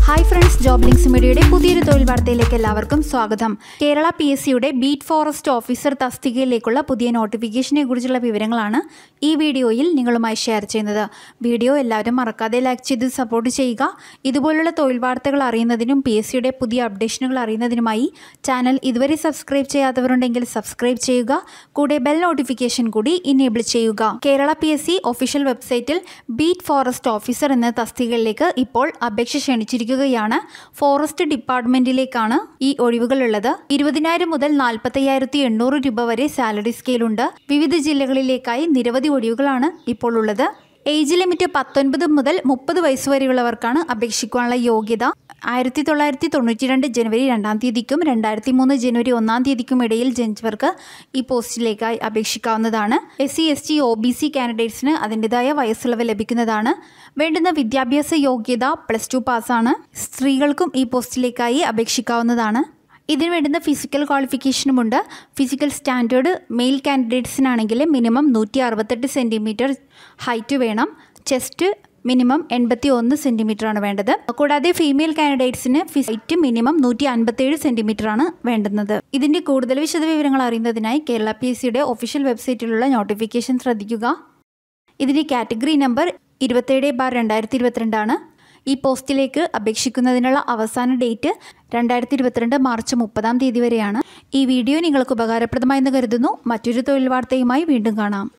hi friends job links മീഡിയയുടെ പുതിയൊരു തൊഴിൽ വാർത്തയിലേക്ക് എല്ലാവർക്കും സ്വാഗതം കേരള പി എസ് സിയുടെ ബീറ്റ് ഫോറസ്റ്റ് ഓഫീസർ തസ്തികയിലേക്കുള്ള പുതിയ നോട്ടിഫിക്കേഷനെ കുറിച്ചുള്ള വിവരങ്ങളാണ് ഈ വീഡിയോയിൽ നിങ്ങളുമായി ഷെയർ ചെയ്യുന്നത് വീഡിയോ എല്ലാവരും മറക്കാതെ ലൈക്ക് ചെയ്ത് സപ്പോർട്ട് ചെയ്യുക ഇതുപോലുള്ള തൊഴിൽ വാർത്തകൾ അറിയുന്നതിനും പി എസ് സിയുടെ പുതിയ അപ്ഡേഷനുകൾ അറിയുന്നതിനുമായി ചാനൽ ഇതുവരെ സബ്സ്ക്രൈബ് ചെയ്യാത്തവരുണ്ടെങ്കിൽ സബ്സ്ക്രൈബ് ചെയ്യുക കൂടെ ബെൽ നോട്ടിഫിക്കേഷൻ കൂടി ഇനേബിൾ ചെയ്യുക Kerala P S C official വെബ്സൈറ്റിൽ ബീറ്റ് ഫോറസ്റ്റ് ഓഫീസർ എന്ന തസ്തികയിലേക്ക് ഇപ്പോൾ അപേക്ഷ ക്ഷണിച്ചിരിക്കുകയാണ് ഫോറസ്റ്റ് ഡിപ്പാർട്ട്മെന്റിലേക്കാണ് ഈ ഒഴിവുകളുള്ളത് ഇരുപതിനായിരം മുതൽ നാൽപ്പത്തയ്യായിരത്തി എണ്ണൂറ് രൂപ വരെ സാലറി സ്കെയിലുണ്ട് വിവിധ ജില്ലകളിലേക്കായി നിരവധി ഒഴിവുകളാണ് ഇപ്പോൾ ഉള്ളത് ഏജ് ലിമിറ്റ് പത്തൊൻപത് മുതൽ മുപ്പത് വയസ്സ് വരെയുള്ളവർക്കാണ് അപേക്ഷിക്കാനുള്ള യോഗ്യത ആയിരത്തി തൊള്ളായിരത്തി തൊണ്ണൂറ്റി രണ്ട് ജനുവരി രണ്ടാം തീയതിക്കും രണ്ടായിരത്തി മൂന്ന് ജനുവരി ഒന്നാം തീയതിക്കും ഇടയിൽ ജനിച്ചവർക്ക് ഈ പോസ്റ്റിലേക്കായി അപേക്ഷിക്കാവുന്നതാണ് S C S T O B C കാൻഡിഡേറ്റ്സിന് അതിൻ്റെതായ വയസ്സുള്ളവ് ലഭിക്കുന്നതാണ് വേണ്ടുന്ന വിദ്യാഭ്യാസ യോഗ്യത പ്ലസ് ടു പാസ്സാണ് സ്ത്രീകൾക്കും ഈ പോസ്റ്റിലേക്കായി അപേക്ഷിക്കാവുന്നതാണ് ഇതിന് വേണ്ടുന്ന ഫിസിക്കൽ ക്വാളിഫിക്കേഷനുമുണ്ട് ഫിസിക്കൽ സ്റ്റാൻഡേർഡ് മെയിൽ കാൻഡിഡേറ്റ്സിനാണെങ്കിൽ മിനിമം നൂറ്റി അറുപത്തെട്ട് സെൻറ്റിമീറ്റർ ഹൈറ്റ് വേണം ചെസ്റ്റ് മിനിമം എൺപത്തി ഒന്ന് സെൻറ്റിമീറ്റർ ആണ് വേണ്ടത് കൂടാതെ ഫീമെയിൽ കാൻഡിഡേറ്റ്സിന് ഹൈറ്റ് മിനിമം നൂറ്റി അൻപത്തേഴ് സെൻറ്റിമീറ്റർ ആണ് വേണ്ടുന്നത് ഇതിൻ്റെ കൂടുതൽ വിശദവിവരങ്ങൾ അറിയുന്നതിനായി കേരള പി എസ് സിയുടെ ഒഫീഷ്യൽ വെബ്സൈറ്റിലുള്ള നോട്ടിഫിക്കേഷൻ ശ്രദ്ധിക്കുക ഇതിൻ്റെ കാറ്റഗറി നമ്പർ ഇരുപത്തേഴ് ബാർ രണ്ടായിരത്തി ഇരുപത്തിരണ്ടാണ് ഈ പോസ്റ്റിലേക്ക് അപേക്ഷിക്കുന്നതിനുള്ള അവസാന ഡേറ്റ് രണ്ടായിരത്തി ഇരുപത്തിരണ്ട് മാർച്ച് മുപ്പതാം തീയതി വരെയാണ് ഈ വീഡിയോ നിങ്ങൾക്ക് ഉപകാരപ്രദമായെന്ന് കരുതുന്നു മറ്റൊരു തൊഴിൽ വാർത്തയുമായി വീണ്ടും കാണാം